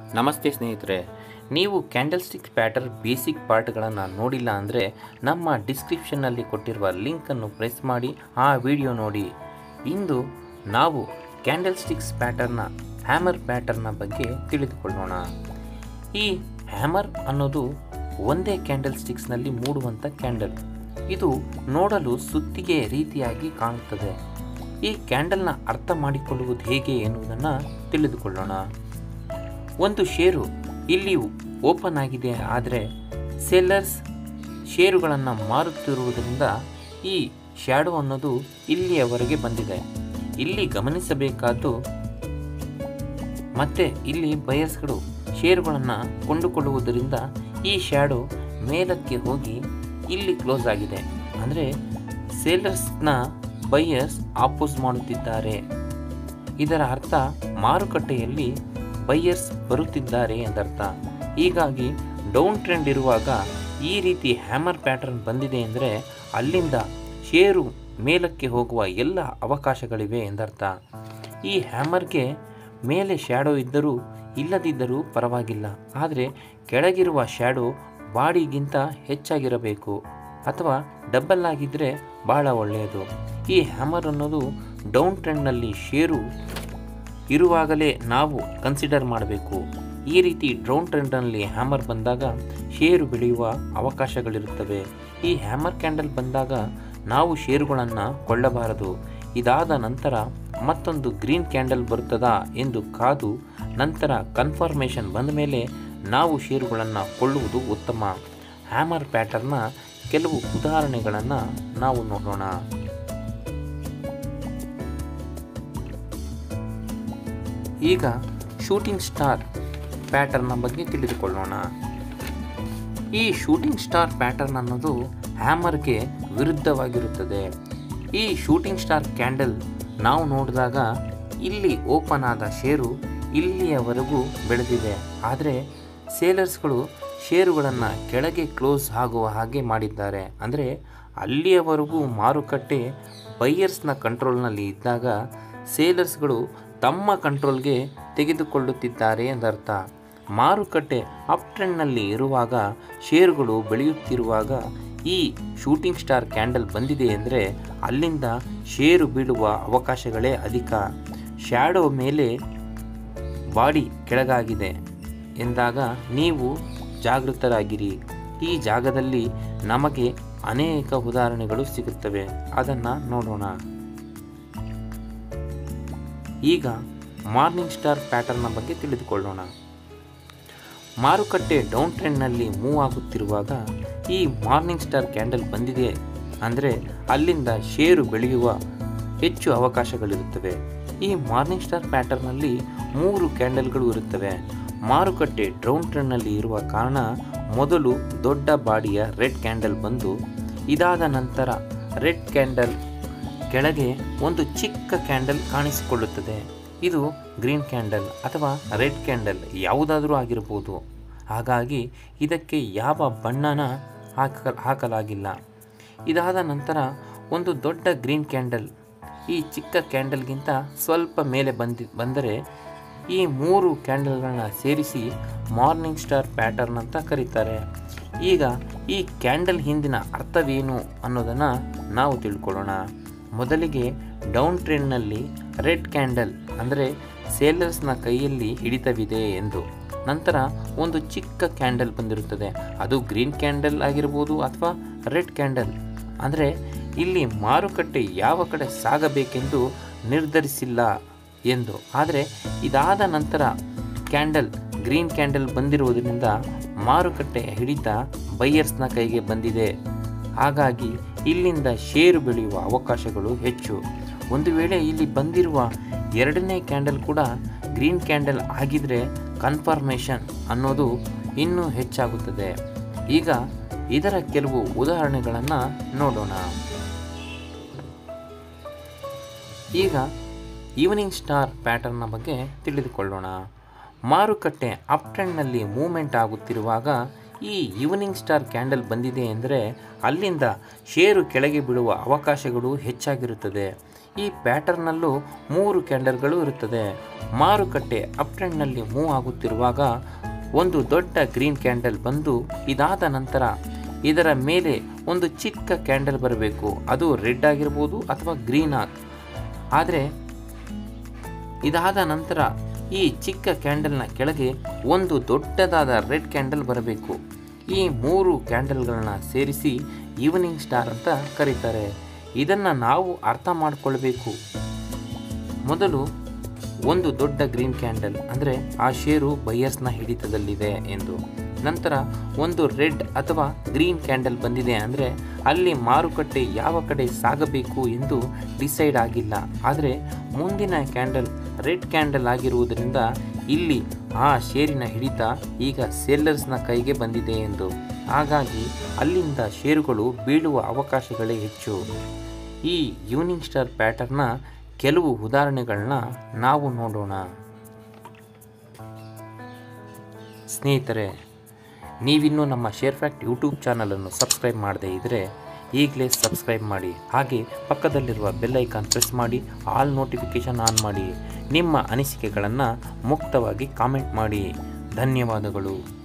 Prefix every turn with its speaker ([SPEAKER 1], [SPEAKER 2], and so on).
[SPEAKER 1] ನಮಸ್ತೆ ಸ್ನೇಹಿತರೆ ನೀವು ಕ್ಯಾಂಡಲ್ ಸ್ಟಿಕ್ ಪ್ಯಾಟರ್ ಬೇಸಿಕ್ ಪಾರ್ಟ್ಗಳನ್ನು ನೋಡಿಲ್ಲ ಅಂದರೆ ನಮ್ಮ ಡಿಸ್ಕ್ರಿಪ್ಷನ್ನಲ್ಲಿ ಕೊಟ್ಟಿರುವ ಲಿಂಕನ್ನು ಪ್ರೆಸ್ ಮಾಡಿ ಆ ವಿಡಿಯೋ ನೋಡಿ ಇಂದು ನಾವು candle sticks pattern hammer pattern ಬಗ್ಗೆ ತಿಳಿದುಕೊಳ್ಳೋಣ ಈ ಹ್ಯಾಮರ್ ಅನ್ನೋದು ಒಂದೇ ಕ್ಯಾಂಡಲ್ ಸ್ಟಿಕ್ಸ್ನಲ್ಲಿ ಮೂಡುವಂಥ ಕ್ಯಾಂಡಲ್ ಇದು ನೋಡಲು ಸುತ್ತಿಗೆ ರೀತಿಯಾಗಿ ಕಾಣುತ್ತದೆ ಈ ಕ್ಯಾಂಡಲ್ನ ಅರ್ಥ ಮಾಡಿಕೊಳ್ಳುವುದು ಹೇಗೆ ಎನ್ನುವುದನ್ನು ತಿಳಿದುಕೊಳ್ಳೋಣ ಒಂದು ಷೇರು ಇಲ್ಲಿ ಓಪನ್ ಆಗಿದೆ ಆದರೆ ಸೆಲ್ಲರ್ಸ್ ಷೇರುಗಳನ್ನು ಮಾರುತ್ತಿರುವುದರಿಂದ ಈ ಶ್ಯಾಡೋ ಅನ್ನೋದು ಇಲ್ಲಿಯವರೆಗೆ ಬಂದಿದೆ ಇಲ್ಲಿ ಗಮನಿಸಬೇಕಾದ್ದು ಮತ್ತೆ ಇಲ್ಲಿ ಬಯರ್ಸ್ಗಳು ಷೇರುಗಳನ್ನು ಕೊಂಡುಕೊಳ್ಳುವುದರಿಂದ ಈ ಶ್ಯಾಡೋ ಮೇಲಕ್ಕೆ ಹೋಗಿ ಇಲ್ಲಿ ಕ್ಲೋಸ್ ಆಗಿದೆ ಅಂದರೆ ಸೇಲರ್ಸ್ನ ಬೈಯರ್ಸ್ ಆಪೋಸ್ ಮಾಡುತ್ತಿದ್ದಾರೆ ಇದರ ಅರ್ಥ ಮಾರುಕಟ್ಟೆಯಲ್ಲಿ ಬೈಯರ್ಸ್ ಬರುತ್ತಿದ್ದಾರೆ ಎಂದರ್ಥ ಹೀಗಾಗಿ ಡೌನ್ ಟ್ರೆಂಡ್ ಇರುವಾಗ ಈ ರೀತಿ ಹ್ಯಾಮರ್ ಪ್ಯಾಟರ್ನ್ ಬಂದಿದೆ ಅಂದರೆ ಅಲ್ಲಿಂದ ಷೇರು ಮೇಲಕ್ಕೆ ಹೋಗುವ ಎಲ್ಲ ಅವಕಾಶಗಳಿವೆ ಎಂದರ್ಥ ಈ ಹ್ಯಾಮರ್ಗೆ ಮೇಲೆ ಶ್ಯಾಡೋ ಇದ್ದರೂ ಇಲ್ಲದಿದ್ದರೂ ಪರವಾಗಿಲ್ಲ ಆದರೆ ಕೆಳಗಿರುವ ಶ್ಯಾಡೋ ಬಾಡಿಗಿಂತ ಹೆಚ್ಚಾಗಿರಬೇಕು ಅಥವಾ ಡಬಲ್ ಆಗಿದ್ದರೆ ಬಹಳ ಒಳ್ಳೆಯದು ಈ ಹ್ಯಾಮರ್ ಅನ್ನೋದು ಡೌನ್ ಟ್ರೆಂಡ್ನಲ್ಲಿ ಷೇರು ಇರುವಾಗಲೇ ನಾವು ಕನ್ಸಿಡರ್ ಮಾಡಬೇಕು ಈ ರೀತಿ ಡೌನ್ ಟ್ರೆಂಡ್ನಲ್ಲಿ ಹ್ಯಾಮರ್ ಬಂದಾಗ ಷೇರು ಬೆಳೆಯುವ ಅವಕಾಶಗಳಿರುತ್ತವೆ ಈ ಹ್ಯಾಮರ್ ಕ್ಯಾಂಡಲ್ ಬಂದಾಗ ನಾವು ಷೇರುಗಳನ್ನು ಕೊಳ್ಳಬಾರದು ಇದಾದ ನಂತರ ಮತ್ತೊಂದು ಗ್ರೀನ್ ಕ್ಯಾಂಡಲ್ ಬರುತ್ತದಾ ಎಂದು ಕಾದು ನಂತರ ಕನ್ಫರ್ಮೇಷನ್ ಬಂದ ಮೇಲೆ ನಾವು ಷೇರುಗಳನ್ನು ಕೊಳ್ಳುವುದು ಉತ್ತಮ ಹ್ಯಾಮರ್ ಪ್ಯಾಟರ್ನ ಕೆಲವು ಉದಾಹರಣೆಗಳನ್ನು ನಾವು ನೋಡೋಣ ಈಗ ಶೂಟಿಂಗ್ ಸ್ಟಾರ್ ಪ್ಯಾಟರ್ನ ಬಗ್ಗೆ ತಿಳಿದುಕೊಳ್ಳೋಣ ಈ ಶೂಟಿಂಗ್ ಸ್ಟಾರ್ ಪ್ಯಾಟರ್ನ್ ಅನ್ನೋದು ಹ್ಯಾಮರ್ಗೆ ವಿರುದ್ಧವಾಗಿರುತ್ತದೆ ಈ ಶೂಟಿಂಗ್ ಸ್ಟಾರ್ ಕ್ಯಾಂಡಲ್ ನಾವು ನೋಡಿದಾಗ ಇಲ್ಲಿ ಓಪನ್ ಆದ ಷೇರು ಇಲ್ಲಿಯವರೆಗೂ ಬೆಳೆದಿದೆ ಆದರೆ ಸೇಲರ್ಸ್ಗಳು ಷೇರುಗಳನ್ನು ಕೆಳಗೆ ಕ್ಲೋಸ್ ಆಗುವ ಹಾಗೆ ಮಾಡಿದ್ದಾರೆ ಅಂದರೆ ಅಲ್ಲಿಯವರೆಗೂ ಮಾರುಕಟ್ಟೆ ಬೈಯರ್ಸ್ನ ಕಂಟ್ರೋಲ್ನಲ್ಲಿ ಇದ್ದಾಗ ಸೇಲರ್ಸ್ಗಳು ತಮ್ಮ ಕಂಟ್ರೋಲ್ಗೆ ತೆಗೆದುಕೊಳ್ಳುತ್ತಿದ್ದಾರೆ ಎಂದರ್ಥ ಮಾರುಕಟ್ಟೆ ಅಪ್ ಟ್ರೆಂಡ್ನಲ್ಲಿ ಇರುವಾಗ ಷೇರುಗಳು ಬೆಳೆಯುತ್ತಿರುವಾಗ ಈ ಶೂಟಿಂಗ್ ಸ್ಟಾರ್ ಕ್ಯಾಂಡಲ್ ಬಂದಿದೆ ಅಂದರೆ ಅಲ್ಲಿಂದ ಷೇರು ಬೀಳುವ ಅವಕಾಶಗಳೇ ಅಧಿಕ ಶ್ಯಾಡೋ ಮೇಲೆ ಬಾಡಿ ಕೆಳಗಾಗಿದೆ ಎಂದಾಗ ನೀವು ಜಾಗೃತರಾಗಿರಿ ಈ ಜಾಗದಲ್ಲಿ ನಮಗೆ ಅನೇಕ ಉದಾಹರಣೆಗಳು ಸಿಗುತ್ತವೆ ಅದನ್ನು ನೋಡೋಣ ಈಗ ಮಾರ್ನಿಂಗ್ ಸ್ಟಾರ್ ಪ್ಯಾಟರ್ನ ಬಗ್ಗೆ ತಿಳಿದುಕೊಳ್ಳೋಣ ಮಾರುಕಟ್ಟೆ ಡೌನ್ ಟ್ರೆಂಡ್ನಲ್ಲಿ ಮೂವ್ ಆಗುತ್ತಿರುವಾಗ ಈ ಮಾರ್ನಿಂಗ್ ಸ್ಟಾರ್ ಕ್ಯಾಂಡಲ್ ಬಂದಿದೆ ಅಂದರೆ ಅಲ್ಲಿಂದ ಷೇರು ಬೆಳೆಯುವ ಹೆಚ್ಚು ಅವಕಾಶಗಳಿರುತ್ತವೆ ಈ ಮಾರ್ನಿಂಗ್ ಸ್ಟಾರ್ ಪ್ಯಾಟರ್ನಲ್ಲಿ ಮೂರು ಕ್ಯಾಂಡಲ್ಗಳು ಇರುತ್ತವೆ ಮಾರುಕಟ್ಟೆ ಡೌನ್ ಟ್ರೆಂಡ್ನಲ್ಲಿ ಇರುವ ಕಾರಣ ಮೊದಲು ದೊಡ್ಡ ಬಾಡಿಯ ರೆಡ್ ಕ್ಯಾಂಡಲ್ ಬಂದು ಇದಾದ ನಂತರ ರೆಡ್ ಕ್ಯಾಂಡಲ್ ಕೆಳಗೆ ಒಂದು ಚಿಕ್ಕ ಕ್ಯಾಂಡಲ್ ಕಾಣಿಸಿಕೊಳ್ಳುತ್ತದೆ ಇದು ಗ್ರೀನ್ ಕ್ಯಾಂಡಲ್ ಅಥವಾ ರೆಡ್ ಕ್ಯಾಂಡಲ್ ಯಾವುದಾದರೂ ಆಗಿರ್ಬೋದು ಹಾಗಾಗಿ ಇದಕ್ಕೆ ಯಾವ ಬಣ್ಣನ ಹಾಕ ಹಾಕಲಾಗಿಲ್ಲ ಇದಾದ ನಂತರ ಒಂದು ದೊಡ್ಡ ಗ್ರೀನ್ ಕ್ಯಾಂಡಲ್ ಈ ಚಿಕ್ಕ ಕ್ಯಾಂಡಲ್ಗಿಂತ ಸ್ವಲ್ಪ ಮೇಲೆ ಬಂದಿ ಬಂದರೆ ಈ ಮೂರು ಕ್ಯಾಂಡಲ್ಗಳನ್ನ ಸೇರಿಸಿ ಮಾರ್ನಿಂಗ್ ಸ್ಟಾರ್ ಪ್ಯಾಟರ್ನ್ ಅಂತ ಕರೀತಾರೆ ಈಗ ಈ ಕ್ಯಾಂಡಲ್ ಹಿಂದಿನ ಅರ್ಥವೇನು ಅನ್ನೋದನ್ನು ನಾವು ತಿಳ್ಕೊಳ್ಳೋಣ ಮೊದಲಿಗೆ ಡೌನ್ ಟ್ರೆಂಡ್ನಲ್ಲಿ ರೆಡ್ ಕ್ಯಾಂಡಲ್ ಅಂದರೆ ಸೇಲರ್ಸ್ನ ಕೈಯಲ್ಲಿ ಹಿಡಿತವಿದೆ ಎಂದು ನಂತರ ಒಂದು ಚಿಕ್ಕ ಕ್ಯಾಂಡಲ್ ಬಂದಿರುತ್ತದೆ ಅದು ಗ್ರೀನ್ ಕ್ಯಾಂಡಲ್ ಆಗಿರ್ಬೋದು ಅಥವಾ ರೆಡ್ ಕ್ಯಾಂಡಲ್ ಅಂದರೆ ಇಲ್ಲಿ ಮಾರುಕಟ್ಟೆ ಯಾವ ಕಡೆ ಸಾಗಬೇಕೆಂದು ನಿರ್ಧರಿಸಿಲ್ಲ ಎಂದು ಆದರೆ ಇದಾದ ನಂತರ ಕ್ಯಾಂಡಲ್ ಗ್ರೀನ್ ಕ್ಯಾಂಡಲ್ ಬಂದಿರುವುದರಿಂದ ಮಾರುಕಟ್ಟೆ ಹಿಡಿತ ಬೈಯರ್ಸ್ನ ಕೈಗೆ ಬಂದಿದೆ ಹಾಗಾಗಿ ಇಲ್ಲಿಂದ ಷೇರು ಬೆಳೆಯುವ ಅವಕಾಶಗಳು ಹೆಚ್ಚು ಒಂದು ವೇಳೆ ಇಲ್ಲಿ ಬಂದಿರುವ ಎರಡನೇ ಕ್ಯಾಂಡಲ್ ಕೂಡ ಗ್ರೀನ್ ಕ್ಯಾಂಡಲ್ ಆಗಿದ್ರೆ ಕನ್ಫರ್ಮೇಷನ್ ಅನ್ನೋದು ಇನ್ನೂ ಹೆಚ್ಚಾಗುತ್ತದೆ ಈಗ ಇದರ ಕೆಲವು ಉದಾಹರಣೆಗಳನ್ನು ನೋಡೋಣ ಈಗ ಈವ್ನಿಂಗ್ ಸ್ಟಾರ್ ಪ್ಯಾಟರ್ನ್ನ ಬಗ್ಗೆ ತಿಳಿದುಕೊಳ್ಳೋಣ ಮಾರುಕಟ್ಟೆ ಅಪ್ ಟ್ರೆಂಡ್ನಲ್ಲಿ ಮೂವ್ಮೆಂಟ್ ಆಗುತ್ತಿರುವಾಗ ಈ ಈವ್ನಿಂಗ್ ಸ್ಟಾರ್ ಕ್ಯಾಂಡಲ್ ಬಂದಿದೆ ಎಂದರೆ ಅಲ್ಲಿಂದ ಷೇರು ಕೆಳಗೆ ಬೀಳುವ ಅವಕಾಶಗಳು ಹೆಚ್ಚಾಗಿರುತ್ತದೆ ಈ ಪ್ಯಾಟರ್ನಲ್ಲೂ ಮೂರು ಕ್ಯಾಂಡಲ್ಗಳು ಇರುತ್ತದೆ ಮಾರುಕಟ್ಟೆ ಅಪ್ ಟ್ರೆಂಡ್ನಲ್ಲಿ ಮೂವ್ ಆಗುತ್ತಿರುವಾಗ ಒಂದು ದೊಡ್ಡ ಗ್ರೀನ್ ಕ್ಯಾಂಡಲ್ ಬಂದು ಇದಾದ ನಂತರ ಇದರ ಮೇಲೆ ಒಂದು ಚಿಕ್ಕ ಕ್ಯಾಂಡಲ್ ಬರಬೇಕು ಅದು ರೆಡ್ ಆಗಿರ್ಬೋದು ಅಥವಾ ಗ್ರೀನ್ ಆಗಿ ಆದರೆ ಇದಾದ ನಂತರ ಈ ಚಿಕ್ಕ ಕ್ಯಾಂಡಲ್ನ ಕೆಳಗೆ ಒಂದು ದೊಡ್ಡದಾದ ರೆಡ್ ಕ್ಯಾಂಡಲ್ ಬರಬೇಕು ಈ ಮೂರು ಕ್ಯಾಂಡಲ್ಗಳನ್ನ ಸೇರಿಸಿ ಈವ್ನಿಂಗ್ ಸ್ಟಾರ್ ಅಂತ ಕರೀತಾರೆ ಇದನ್ನು ನಾವು ಅರ್ಥ ಮಾಡಿಕೊಳ್ಬೇಕು ಮೊದಲು ಒಂದು ದೊಡ್ಡ ಗ್ರೀನ್ ಕ್ಯಾಂಡಲ್ ಅಂದರೆ ಆ ಷೇರು ಬೈಯರ್ಸ್ನ ಹಿಡಿತದಲ್ಲಿದೆ ಎಂದು ನಂತರ ಒಂದು ರೆಡ್ ಅಥವಾ ಗ್ರೀನ್ ಕ್ಯಾಂಡಲ್ ಬಂದಿದೆ ಅಂದರೆ ಅಲ್ಲಿ ಮಾರುಕಟ್ಟೆ ಯಾವ ಕಡೆ ಸಾಗಬೇಕು ಎಂದು ಡಿಸೈಡ್ ಆಗಿಲ್ಲ ಆದರೆ ಮುಂದಿನ ಕ್ಯಾಂಡಲ್ ರೆಡ್ ಕ್ಯಾಂಡಲ್ ಆಗಿರುವುದರಿಂದ ಇಲ್ಲಿ ಆ ಷೇರಿನ ಹಿಡಿತ ಈಗ ಸೇಲ್ಲರ್ಸ್ನ ಕೈಗೆ ಬಂದಿದೆ ಎಂದು ಹಾಗಾಗಿ ಅಲ್ಲಿಂದ ಷೇರುಗಳು ಬೀಳುವ ಅವಕಾಶಗಳೇ ಹೆಚ್ಚು ಈ ಈವ್ನಿಂಗ್ ಸ್ಟಾರ್ ಪ್ಯಾಟರ್ನ ಕೆಲವು ಉದಾಹರಣೆಗಳನ್ನ ನಾವು ನೋಡೋಣ ಸ್ನೇಹಿತರೆ ನೀವಿನ್ನೂ ನಮ್ಮ ಶೇರ್ ಫ್ಯಾಕ್ಟ್ ಯೂಟ್ಯೂಬ್ ಚಾನಲನ್ನು ಸಬ್ಸ್ಕ್ರೈಬ್ ಮಾಡದೇ ಇದ್ದರೆ ಈಗಲೇ ಸಬ್ಸ್ಕ್ರೈಬ್ ಮಾಡಿ ಹಾಗೆ ಪಕ್ಕದಲ್ಲಿರುವ ಬೆಲ್ ಐಕಾನ್ ಪ್ರೆಸ್ ಮಾಡಿ ಆಲ್ ನೋಟಿಫಿಕೇಷನ್ ಆನ್ ಮಾಡಿ ನಿಮ್ಮ ಅನಿಸಿಕೆಗಳನ್ನು ಮುಕ್ತವಾಗಿ ಕಾಮೆಂಟ್ ಮಾಡಿ ಧನ್ಯವಾದಗಳು